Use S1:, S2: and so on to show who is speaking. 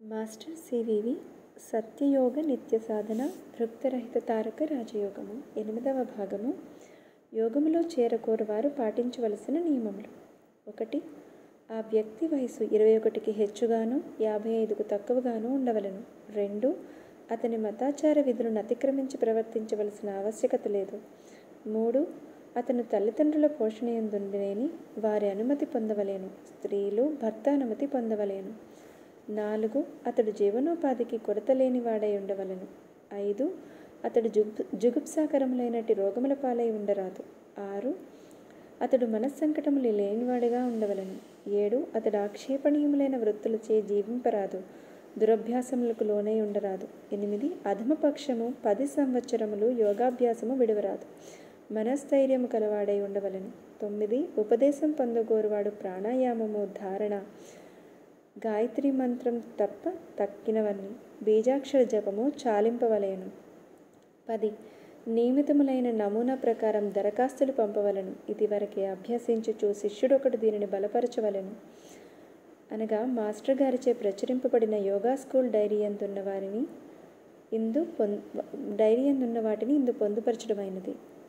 S1: master CVV సత్యయోగ నిత్య సాధన భృక్తరహిత తారక రాజయోగము ఎనిమిదవ భాగము యోగములో చేరకోరు వారు పాటించవలసిన నియమములు ఒకటి ఆ వ్యక్తి వయసు ఇరవై ఒకటికి హెచ్చుగాను యాభై ఐదుకు తక్కువగాను ఉండవలను రెండు అతని మతాచార విధులను అతిక్రమించి ప్రవర్తించవలసిన ఆవశ్యకత లేదు మూడు అతను తల్లిదండ్రుల పోషణ ఎందుండలేని వారి అనుమతి పొందవలేను స్త్రీలు భర్త అనుమతి పొందవలేను నాలుగు అతడు జీవనోపాధికి కొరత లేని వాడై ఉండవలను ఐదు అతడు జుగు జుగుప్సాకరములైనటి రోగముల పాలై ఉండరాదు ఆరు అతడు మనస్సంకటములు లేనివాడిగా ఉండవలను ఏడు అతడు ఆక్షేపణీయములైన వృత్తులచే జీవింపరాదు దురభ్యాసములకు లోనై ఉండరాదు ఎనిమిది అధమపక్షము పది సంవత్సరములు యోగాభ్యాసము విడవరాదు మనస్థైర్యము కలవాడై ఉండవలను తొమ్మిది ఉపదేశం పొందగోరువాడు ప్రాణాయామము ధారణ గాయత్రి మంత్రం తప్ప తక్కినవన్నీ బీజాక్షర జపము చాలింపవలేను పది నియమితములైన నమూనా ప్రకారం దరఖాస్తులు పంపవలను ఇదివరకే అభ్యసించుచు శిష్యుడొకడు దీనిని బలపరచవలను అనగా మాస్టర్ గారిచే ప్రచురింపబడిన యోగా స్కూల్ డైరీ అందున్న వారిని ఇందు పొం డైరీ అందున్న వాటిని ఇందు పొందుపరచడమైనది